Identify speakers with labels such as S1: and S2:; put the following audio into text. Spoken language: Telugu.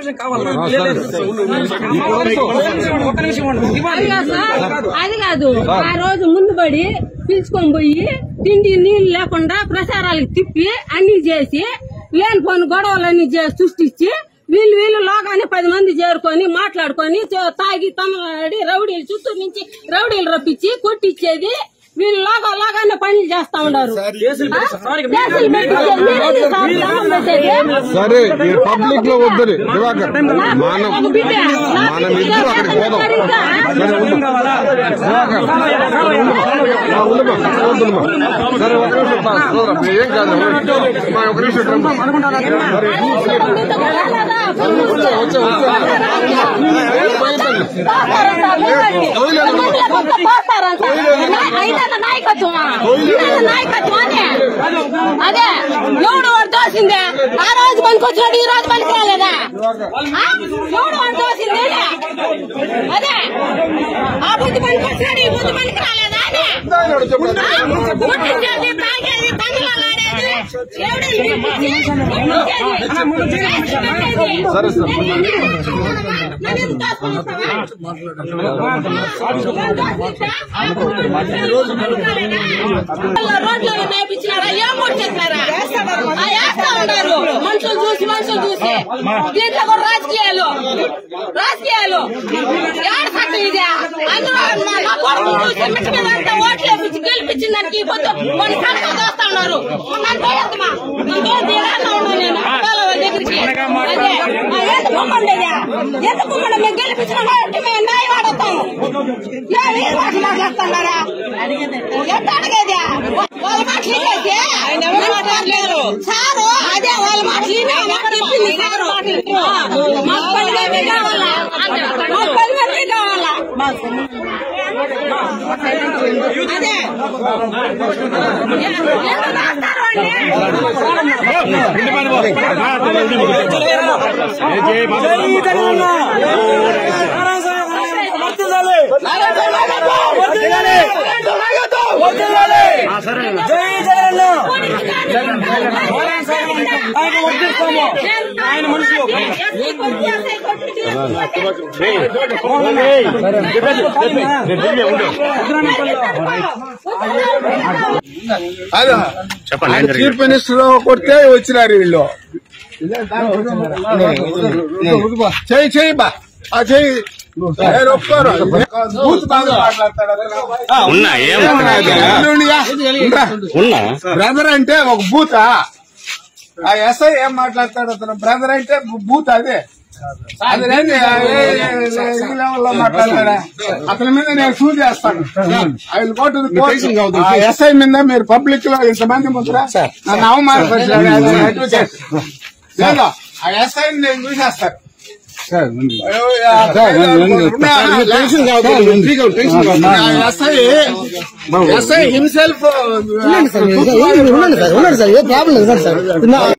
S1: పర్మిషన్ కావాలి
S2: ఆ,
S1: లేదు,
S2: సరే.
S1: లేదు.
S2: ఇప్పుడు
S1: ఒక్క నిమిషం, ఒక్క నిమిషం ఇవ్వండి.
S3: అది
S1: ఇవ్వండి.
S3: కాదు సార్ అది కాదు ఆ రోజు ముందు పడి పిలుచుకొని పోయి తిండి నీళ్లు లేకుండా ప్రచారాలకు తిప్పి అన్ని చేసి లేనిపోని గొడవలన్నీ చేసి సృష్టించి వీళ్ళు వీళ్ళు లోగానే పది మంది చేరుకొని మాట్లాడుకొని చే- తాగి తమలాడి రౌడీలు చుట్టూ నుంచి రౌడీలు రప్పించి కొట్టించేది వీళ్ళు లోగా లోగానే పనులు చేస్తా ఉన్నారు
S1: కేసులు పెట్టి సార్, ఇక
S3: కేసులు పెట్టించేది మీరేంది సార్ దండం పెట్టేది?
S2: సరే మీరు పబ్లిక్ లో వద్దని దివాకర్ మనం
S3: ఒక బిడ్డ, నా
S2: మనం
S3: బిడ్డ
S2: ఇద్దరు అక్కడికి పోదాం
S3: సరిగ్గా
S2: సరే ఉండు దివాకర్ ఆ, ఉండుమా వద్దుమా సరే ఒక నిమిషం పా, చూడరా, మీరు ఏం కాదు మా ఒక నిమిషం ఇక్కడ ఉండు. సరే, వచ్చే, వచ్చే, వచ్చే. ఏం భయపడదు.
S3: అదే ఎవడు వాడు తోసిందే ఆ రోజు పనికి వచ్చినాడు ఈ రోజు పనికి రాలేదా ఆ? ఎవడు వాడు తోసిందే అదే ఆ బుద్ధి పనికి వచ్చినాడు ఈ బుద్ధి పనికి రాలేదా అదే ఆ? ముట్టించేది తాగేది తంగలాడేది ఎవడు ఈ పిలిపించి ముట్టించేది?
S2: సరే, సరే.
S3: నన్ను ఎందుకు తోసుకొని వస్తావా? రోడ్లు నేర్పించినారా ఏం ముట్టించారా ఆ వేస్తా ఉన్నారు మనుషులు చూసి మనుషులు చూసి దీంట్లో కూడా రాజకీయాలు రాజకీయాలు ఏడ సత్యం ఇదే అందరూ నా నా కొడుకు చూసి మిట్ట మీద అంతా ఓట్లు వేపించి గెలిపించిన దానికి ఈ పొద్దు మన కనుక దోస్తా ఉన్నారు నన్ను పోయేద్దమా నన్ను పోయేది ఏడన్నా ఉన్నా నేను వాళ్ళ దగ్గరికి అదే ఆ ఎంత పొమ్మండేదా ఎంత పొమ్మండి మేము గెలిపించిన కాబట్టి మేము న్యాయం ఆడతాము ఏ వీరు మాటలు మాట్లాడుతున్నారా ఎంత అడిగేది వాళ్ళ మాటలు ఇదేసి ఆయన ఎవరు మాట్లాడలేరు సారు అదే వాళ్ళ మాటలు ఇనే మాకు చెప్పింది సారు ఆ, మాకు పది మంది కావాలా మాకు పది మంది కావాలా అదే ఎంత రాస్తారు ఆయన మనిషి
S4: అదే ఆయన చీఫ్ మినిస్టర్ కొడితే వచ్చినారు వీళ్ళు చెయ్యి చెయ్యి బా ఆ చెయ్యి నేను ఒప్పుకోరు బూత్ బాగా మాట్లాడతాడు
S5: ఉన్నా ఏం ఉన్నా
S4: బ్రదర్ అంటే ఒక బూత్ ఆ ఎస్ఐ ఏం మాట్లాడతాడు అతను బ్రదర్ అంటే బూత్ అదే అది ఏంది? ఆ ఏ- ఏ- ఏ- ఈ లెవెల్లో మాట్లాడతాడా అతని మీద నేను సూ చేస్తాను I will go to the S I మీద మీరు పబ్లిక్ లో ఇంతమంది ముందర నన్ను అవమానపరిచాడు అది అడ్వకేట్ లేదు ఆ ఎస్ఐ నేను చూసేస్తాను అయ్యో, ఆ ఉన్నా, ఆ ఎస్ఐ ఎస్ఐ హిమ్సెల్ఫ్
S6: ఉండండి సార్ ఏ ప్రాబ్లం లేదు సార్